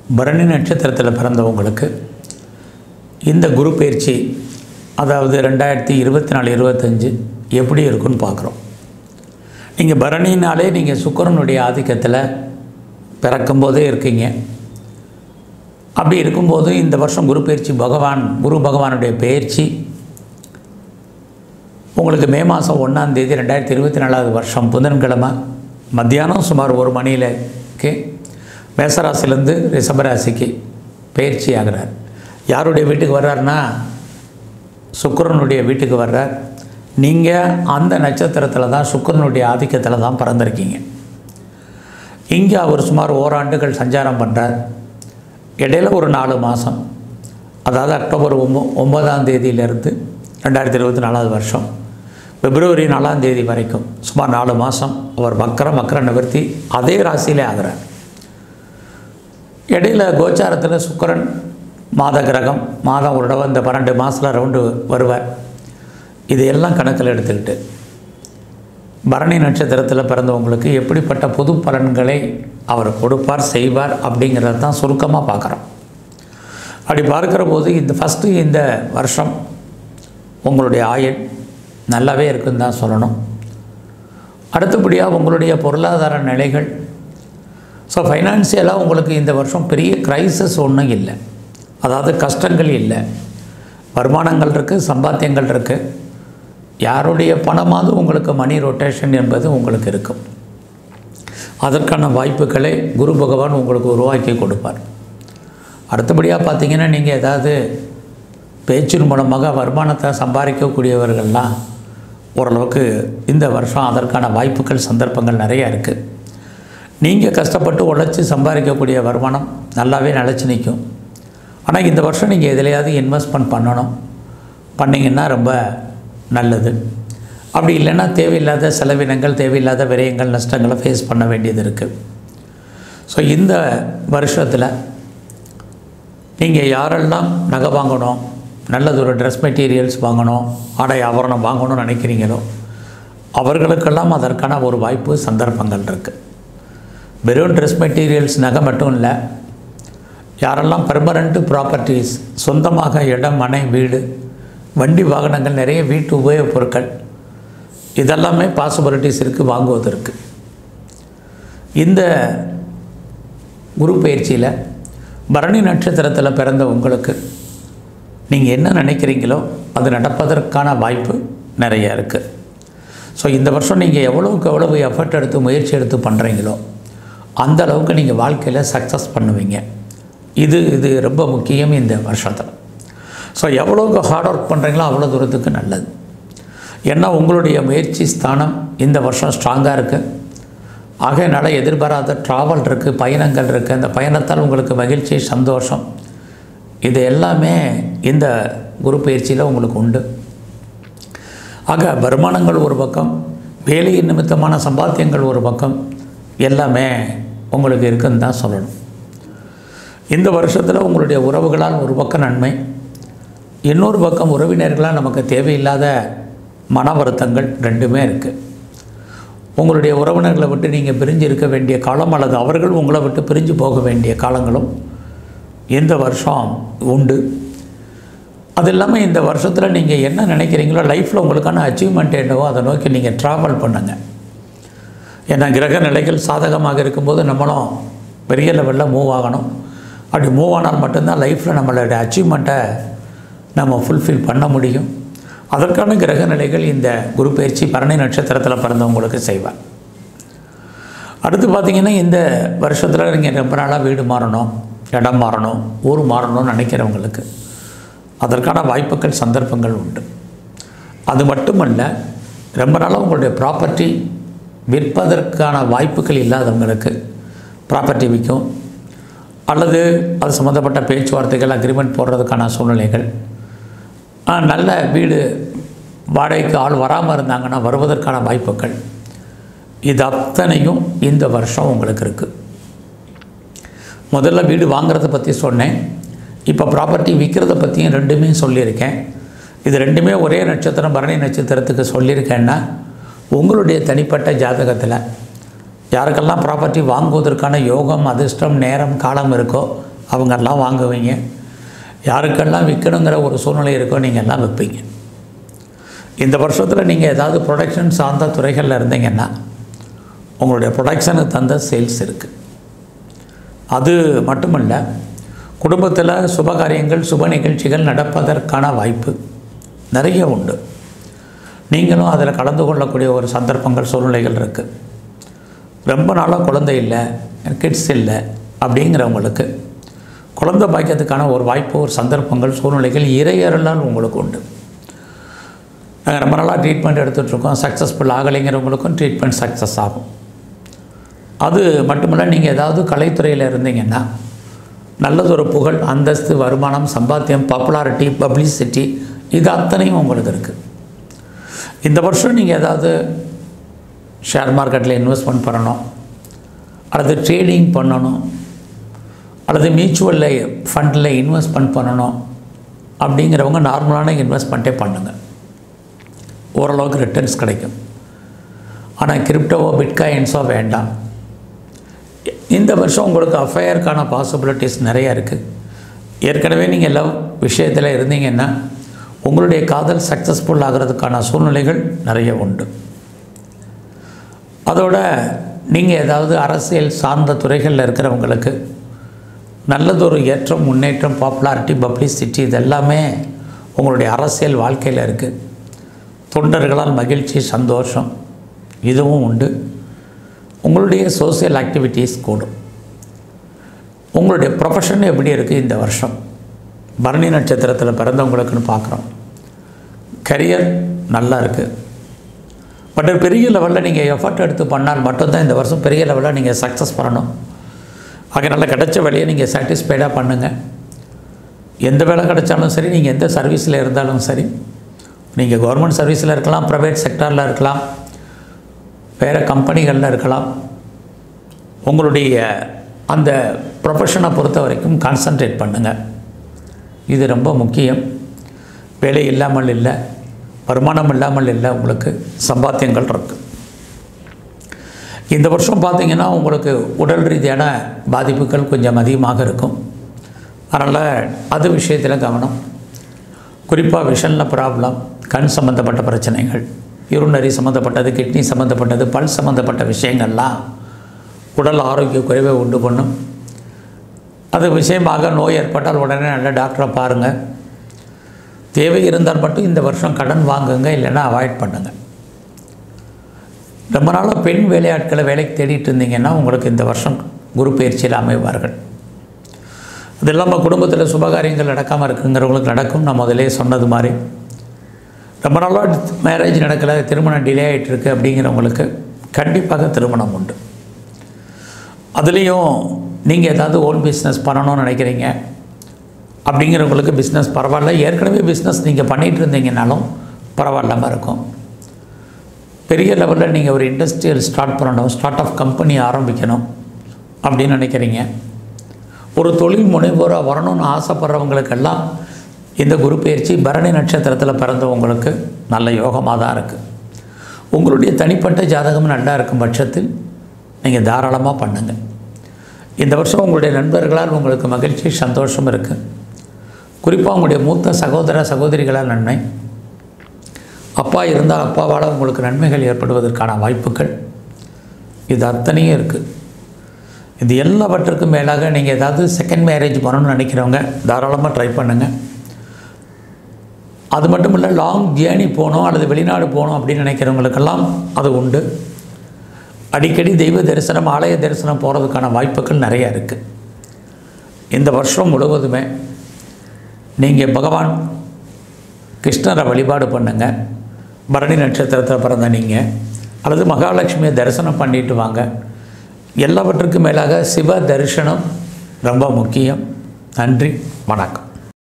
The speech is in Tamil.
பரணி நட்சத்திரத்தில் பிறந்தவங்களுக்கு இந்த குரு பயிற்சி அதாவது ரெண்டாயிரத்தி இருபத்தி நாலு இருபத்தஞ்சு எப்படி இருக்குன்னு பார்க்குறோம் நீங்கள் பரணினாலே நீங்கள் சுக்கிரனுடைய ஆதிக்கத்தில் பிறக்கும்போதே இருக்கீங்க அப்படி இருக்கும்போது இந்த வருஷம் குரு பயிற்சி பகவான் குரு பகவானுடைய பயிற்சி உங்களுக்கு மே மாதம் ஒன்றாம் தேதி ரெண்டாயிரத்தி இருபத்தி நாலாவது வருஷம் புதன்கிழமை மத்தியானம் சுமார் ஒரு மணியிலக்கு மேசராசிலேருந்து ரிஷபராசிக்கு பயிற்சி ஆகிறார் யாருடைய வீட்டுக்கு வர்றாருன்னா சுக்கிரனுடைய வீட்டுக்கு வர்றார் நீங்கள் அந்த நட்சத்திரத்தில் தான் சுக்கிரனுடைய ஆதிக்கத்தில் தான் பிறந்திருக்கீங்க இங்கே அவர் சுமார் ஓராண்டுகள் சஞ்சாரம் பண்ணுறார் இடையில ஒரு நாலு மாதம் அதாவது அக்டோபர் ஒம்போ ஒன்பதாம் தேதியிலேருந்து ரெண்டாயிரத்தி இருபத்தி நாலாவது வருஷம் பிப்ரவரி நாலாம் தேதி வரைக்கும் சுமார் நாலு மாதம் அவர் வக்கரம் வக்கர நிவர்த்தி அதே ராசியிலே ஆகிறார் இடையில கோச்சாரத்தில் சுக்கிரன் மாத கிரகம் மாதம் ஒரு தடவை இந்த பன்னெண்டு மாதத்தில் ரவுண்டு வருவார் இதையெல்லாம் கணக்கில் எடுத்துக்கிட்டு பரணி நட்சத்திரத்தில் பிறந்தவங்களுக்கு எப்படிப்பட்ட பொது பலன்களை அவர் கொடுப்பார் செய்வார் அப்படிங்கிறத தான் சுருக்கமாக பார்க்குறோம் அப்படி பார்க்குற போது இந்த ஃபஸ்ட்டு இந்த வருஷம் உங்களுடைய ஆயுள் நல்லாவே இருக்குன்னு தான் சொல்லணும் அடுத்தபடியாக உங்களுடைய பொருளாதார நிலைகள் ஸோ ஃபைனான்சியலாக உங்களுக்கு இந்த வருஷம் பெரிய கிரைசஸ் ஒன்றும் இல்லை அதாவது கஷ்டங்கள் இல்லை வருமானங்கள் இருக்குது சம்பாத்தியங்கள் இருக்குது யாருடைய பணமாவது உங்களுக்கு மணி ரொட்டேஷன் என்பது உங்களுக்கு இருக்கும் அதற்கான வாய்ப்புகளை குரு பகவான் உங்களுக்கு உருவாக்கி கொடுப்பார் அடுத்தபடியாக பார்த்தீங்கன்னா நீங்கள் ஏதாவது பேச்சின் மூலமாக வருமானத்தை சம்பாதிக்கக்கூடியவர்கள்லாம் ஓரளவுக்கு இந்த வருஷம் அதற்கான வாய்ப்புகள் சந்தர்ப்பங்கள் நிறையா இருக்குது நீங்கள் கஷ்டப்பட்டு உழைச்சி சம்பாதிக்கக்கூடிய வருமானம் நல்லாவே நிலச்சி நிற்கும் ஆனால் இந்த வருஷம் நீங்கள் எதுலையாவது இன்வெஸ்ட்மெண்ட் பண்ணணும் பண்ணிங்கன்னா ரொம்ப நல்லது அப்படி இல்லைன்னா தேவையில்லாத செலவினங்கள் தேவையில்லாத விரயங்கள் நஷ்டங்களை ஃபேஸ் பண்ண வேண்டியது இருக்குது ஸோ இந்த வருஷத்தில் நீங்கள் யாரெல்லாம் நகை வாங்கணும் நல்லதொரு ட்ரெஸ் மெட்டீரியல்ஸ் வாங்கணும் ஆடை ஆபரணம் வாங்கணும்னு நினைக்கிறீங்களோ அவர்களுக்கெல்லாம் அதற்கான ஒரு வாய்ப்பு சந்தர்ப்பங்கள் இருக்குது வெறும் ட்ரெஸ் மெட்டீரியல்ஸ் நகை மட்டும் இல்லை யாரெல்லாம் பெர்மனண்ட்டு ப்ராப்பர்ட்டிஸ் சொந்தமாக இடம் மனை வீடு வண்டி வாகனங்கள் நிறைய வீட்டு உபயோகப் பொருட்கள் இதெல்லாமே பாசிபிலிட்டிஸ் இருக்குது வாங்குவதற்கு இந்த குரு பயிற்சியில் பரணி நட்சத்திரத்தில் பிறந்த உங்களுக்கு நீங்கள் என்ன நினைக்கிறீங்களோ அது நடப்பதற்கான வாய்ப்பு நிறைய இருக்குது ஸோ இந்த வருஷம் நீங்கள் எவ்வளவுக்கு எவ்வளவு எஃபர்ட் எடுத்து முயற்சி எடுத்து பண்ணுறீங்களோ அந்த அளவுக்கு நீங்கள் வாழ்க்கையில் சக்ஸஸ் பண்ணுவீங்க இது இது ரொம்ப முக்கியம் இந்த வருஷத்தில் ஸோ எவ்வளோக்கு ஹார்ட் ஒர்க் பண்ணுறீங்களோ அவ்வளோ தூரத்துக்கு நல்லது ஏன்னா உங்களுடைய முயற்சி ஸ்தானம் இந்த வருஷம் ஸ்ட்ராங்காக இருக்குது ஆகையினால எதிர்பாராத ட்ராவல் இருக்குது பயணங்கள் இருக்குது அந்த பயணத்தால் உங்களுக்கு மகிழ்ச்சி சந்தோஷம் இது எல்லாமே இந்த குரு பயிற்சியில் உங்களுக்கு உண்டு ஆக வருமானங்கள் ஒரு பக்கம் வேலையின் நிமித்தமான சம்பாத்தியங்கள் ஒரு பக்கம் எல்லாமே உங்களுக்கு இருக்குன்னு தான் சொல்லணும் இந்த வருஷத்தில் உங்களுடைய உறவுகளால் ஒரு பக்கம் நன்மை இன்னொரு பக்கம் உறவினர்களால் நமக்கு தேவையில்லாத மன வருத்தங்கள் ரெண்டுமே இருக்குது உங்களுடைய உறவினர்களை விட்டு நீங்கள் பிரிஞ்சு இருக்க வேண்டிய காலம் அல்லது அவர்கள் உங்களை விட்டு பிரிஞ்சு போக வேண்டிய காலங்களும் இந்த வருஷம் உண்டு அது இல்லாமல் இந்த வருஷத்தில் நீங்கள் என்ன நினைக்கிறீங்களோ லைஃப்பில் உங்களுக்கான அச்சீவ்மெண்ட் என்னவோ அதை நோக்கி நீங்கள் ட்ராவல் பண்ணுங்கள் ஏன்னா கிரக நிலைகள் சாதகமாக இருக்கும்போது நம்மளும் பெரிய லெவலில் மூவ் ஆகணும் அப்படி மூவ் ஆனால் மட்டும்தான் லைஃப்பில் நம்மளோட அச்சீவ்மெண்ட்டை நம்ம ஃபுல்ஃபில் பண்ண முடியும் அதற்கான கிரக நிலைகள் இந்த குரு பயிற்சி பரணி நட்சத்திரத்தில் பிறந்தவங்களுக்கு செய்வார் அடுத்து பார்த்திங்கன்னா இந்த வருஷத்தில் நீங்கள் ரொம்ப நாளாக வீடு மாறணும் இடம் மாறணும் ஊர் மாறணும்னு நினைக்கிறவங்களுக்கு அதற்கான வாய்ப்புகள் சந்தர்ப்பங்கள் உண்டு அது மட்டுமல்ல ரொம்ப நாளாக உங்களுடைய ப்ராப்பர்ட்டி விற்பதற்கான வாய்ப்புகள் இல்லாதவங்களுக்கு ப்ராப்பர்ட்டி விற்கும் அல்லது அது சம்மந்தப்பட்ட பேச்சுவார்த்தைகள் அக்ரிமெண்ட் போடுறதுக்கான சூழ்நிலைகள் ஆ, நல்ல வீடு வாடகைக்கு ஆள் வராமல் இருந்தாங்கன்னா வருவதற்கான வாய்ப்புகள் இது அத்தனையும் இந்த வருஷம் உங்களுக்கு இருக்குது முதல்ல வீடு வாங்குறத பற்றி சொன்னேன் இப்போ ப்ராப்பர்ட்டி விற்கிறத பற்றியும் ரெண்டுமே சொல்லியிருக்கேன் இது ரெண்டுமே ஒரே நட்சத்திரம் பரணி நட்சத்திரத்துக்கு சொல்லியிருக்கேன்னா உங்களுடைய தனிப்பட்ட ஜாதகத்தில் யாருக்கெல்லாம் ப்ராப்பர்ட்டி வாங்குவதற்கான யோகம் அதிர்ஷ்டம் நேரம் காலம் இருக்கோ அவங்கெல்லாம் வாங்குவீங்க யாருக்கெல்லாம் விற்கணுங்கிற ஒரு சூழ்நிலை இருக்கோ நீங்கள் எல்லாம் விற்பீங்க இந்த வருஷத்தில் நீங்கள் ஏதாவது ப்ரொடக்ஷன் சார்ந்த துறைகளில் இருந்தீங்கன்னா உங்களுடைய ப்ரொடக்ஷனுக்கு தந்த சேல்ஸ் இருக்குது அது மட்டுமல்ல குடும்பத்தில் சுபகாரியங்கள் சுப நிகழ்ச்சிகள் நடப்பதற்கான வாய்ப்பு நிறைய உண்டு நீங்களும் அதில் கலந்து கொள்ளக்கூடிய ஒரு சந்தர்ப்பங்கள் சூழ்நிலைகள் இருக்குது ரொம்ப நாளாக குழந்தை இல்லை கிட்ஸ் இல்லை அப்படிங்கிறவங்களுக்கு குழந்தை பாய்க்கிறதுக்கான ஒரு வாய்ப்பு ஒரு சந்தர்ப்பங்கள் சூழ்நிலைகள் இறையறலால் உங்களுக்கு உண்டு நாங்கள் ரொம்ப நாளாக ட்ரீட்மெண்ட் எடுத்துகிட்ருக்கோம் சக்ஸஸ்ஃபுல் ஆகலைங்கிறவங்களுக்கும் ட்ரீட்மெண்ட் சக்ஸஸ் ஆகும் அது மட்டுமல்ல நீங்கள் ஏதாவது கலைத்துறையில் இருந்தீங்கன்னா நல்லதொரு புகழ் அந்தஸ்து வருமானம் சம்பாத்தியம் பாப்புலாரிட்டி பப்ளிசிட்டி இது அத்தனையும் உங்களுக்கு இருக்குது இந்த வருஷம் நீங்கள் ஏதாவது ஷேர் மார்க்கெட்டில் இன்வெஸ்ட்மெண்ட் பண்ணணும் அல்லது ட்ரேடிங் பண்ணணும் அல்லது மியூச்சுவலில் ஃபண்டில் இன்வெஸ்ட்மெண்ட் பண்ணணும் அப்படிங்கிறவங்க நார்மலான இன்வெஸ்ட்மெண்ட்டே பண்ணுங்கள் ஓரளவுக்கு ரிட்டர்ன்ஸ் கிடைக்கும் ஆனால் கிரிப்டோவோ பிட்காயின்ஸோ வேண்டாம் இந்த வருஷம் உங்களுக்கு அஃபையருக்கான பாசிபிலிட்டிஸ் நிறையா இருக்குது ஏற்கனவே நீங்கள் லவ் விஷயத்தில் இருந்தீங்கன்னா உங்களுடைய காதல் சக்ஸஸ்ஃபுல் ஆகிறதுக்கான சூழ்நிலைகள் நிறைய உண்டு அதோட நீங்கள் ஏதாவது அரசியல் சார்ந்த துறைகளில் இருக்கிறவங்களுக்கு நல்லதொரு ஏற்றம் முன்னேற்றம் பாப்புலாரிட்டி பப்ளிசிட்டி இது எல்லாமே உங்களுடைய அரசியல் வாழ்க்கையில் இருக்குது தொண்டர்களால் மகிழ்ச்சி சந்தோஷம் இதுவும் உண்டு உங்களுடைய சோசியல் ஆக்டிவிட்டீஸ் கூடும் உங்களுடைய ப்ரொஃபஷன் எப்படி இருக்குது இந்த வருஷம் பரணி நட்சத்திரத்தில் பிறந்தவங்களுக்குன்னு பார்க்குறோம் கரியர் நல்லா இருக்குது பட் பெரிய லெவலில் நீங்கள் எஃபர்ட் எடுத்து பண்ணால் மட்டும்தான் இந்த வருஷம் பெரிய லெவலில் நீங்கள் சக்ஸஸ் பண்ணணும் அதனால் கிடைச்ச வேலையை நீங்கள் சாட்டிஸ்ஃபைடாக பண்ணுங்கள் எந்த வேலை கிடைச்சாலும் சரி நீங்கள் எந்த சர்வீஸில் இருந்தாலும் சரி நீங்கள் கவர்மெண்ட் சர்வீஸில் இருக்கலாம் ப்ரைவேட் செக்டாரில் இருக்கலாம் வேறு கம்பெனிகளில் இருக்கலாம் உங்களுடைய அந்த ப்ரொஃபஷனை பொறுத்த வரைக்கும் கான்சன்ட்ரேட் பண்ணுங்கள் இது ரொம்ப முக்கியம் வேலை இல்லாமல் இல்லை வருமானம் இல்லாமல் இல்லை உங்களுக்கு சம்பாத்தியங்கள் இருக்குது இந்த வருஷம் பார்த்தீங்கன்னா உங்களுக்கு உடல் ரீதியான பாதிப்புகள் கொஞ்சம் அதிகமாக இருக்கும் அதனால் அது விஷயத்தில் கவனம் குறிப்பாக விஷனில் ப்ராப்ளம் கண் சம்மந்தப்பட்ட பிரச்சனைகள் யூரினரி சம்மந்தப்பட்டது கிட்னி சம்மந்தப்பட்டது பல் சம்மந்தப்பட்ட விஷயங்கள்லாம் உடல் ஆரோக்கிய குறைவை உண்டு பண்ணும் அது விஷயமாக நோய் ஏற்பட்டால் உடனே நல்ல டாக்டரை பாருங்கள் தேவை இருந்தால் மட்டும் இந்த வருஷம் கடன் வாங்குங்க இல்லைன்னா அவாய்ட் பண்ணுங்கள் ரொம்ப நாளாக பெண் வேலையாட்களை வேலைக்கு தேடிட்டு இருந்தீங்கன்னா உங்களுக்கு இந்த வருஷம் குரு பயிற்சியில் அமைவார்கள் அது இல்லாமல் குடும்பத்தில் சுபகாரியங்கள் நடக்காமல் இருக்குங்கிறவங்களுக்கு நடக்கும் நான் முதலே சொன்னது மாதிரி ரொம்ப நாளாக மேரேஜ் நடக்கலை திருமணம் டிலே ஆகிட்டு இருக்கு அப்படிங்கிறவங்களுக்கு கண்டிப்பாக திருமணம் உண்டு அதுலேயும் நீங்கள் ஏதாவது ஓன் பிஸ்னஸ் பண்ணணும்னு நினைக்கிறீங்க அப்படிங்கிறவங்களுக்கு பிஸ்னஸ் பரவாயில்ல ஏற்கனவே பிஸ்னஸ் நீங்கள் பண்ணிகிட்டு இருந்தீங்கனாலும் பரவாயில்லாமல் இருக்கும் பெரிய லெவலில் நீங்கள் ஒரு இண்டஸ்ட்ரியல் ஸ்டார்ட் பண்ணணும் ஸ்டார்ட் அப் கம்பெனி ஆரம்பிக்கணும் அப்படின்னு நினைக்கிறீங்க ஒரு தொழில் முனைவோராக வரணும்னு ஆசைப்படுறவங்களுக்கெல்லாம் இந்த குரு பயிற்சி பரணி நட்சத்திரத்தில் பிறந்தவங்களுக்கு நல்ல யோகமாக தான் இருக்குது உங்களுடைய தனிப்பட்ட ஜாதகம் நல்லா இருக்கும் பட்சத்தில் நீங்கள் தாராளமாக பண்ணுங்கள் இந்த வருஷம் உங்களுடைய நண்பர்களால் உங்களுக்கு மகிழ்ச்சி சந்தோஷம் இருக்குது குறிப்பாக உங்களுடைய மூத்த சகோதர சகோதரிகளால் நன்மை அப்பா இருந்தால் அப்பாவால் உங்களுக்கு நன்மைகள் ஏற்படுவதற்கான வாய்ப்புகள் இது அத்தனையும் இருக்குது இது எல்லாவற்றுக்கும் மேலாக நீங்கள் ஏதாவது செகண்ட் மேரேஜ் பண்ணணும்னு நினைக்கிறவங்க தாராளமாக ட்ரை பண்ணுங்கள் அது மட்டும் இல்லை லாங் ஜேர்னி போகணும் அல்லது வெளிநாடு போகணும் அப்படின்னு நினைக்கிறவங்களுக்கெல்லாம் அது உண்டு அடிக்கடி தெய்வ தரிசனம் ஆலய தரிசனம் போகிறதுக்கான வாய்ப்புகள் நிறைய இருக்குது இந்த வருஷம் முழுவதுமே நீங்கள் பகவான் கிருஷ்ணரை வழிபாடு பண்ணுங்கள் பரணி நட்சத்திரத்தில் பிறந்த நீங்கள் அல்லது மகாலட்சுமியை தரிசனம் பண்ணிட்டு வாங்க எல்லாவற்றுக்கும் மேலாக சிவ தரிசனம் ரொம்ப முக்கியம் நன்றி வணக்கம்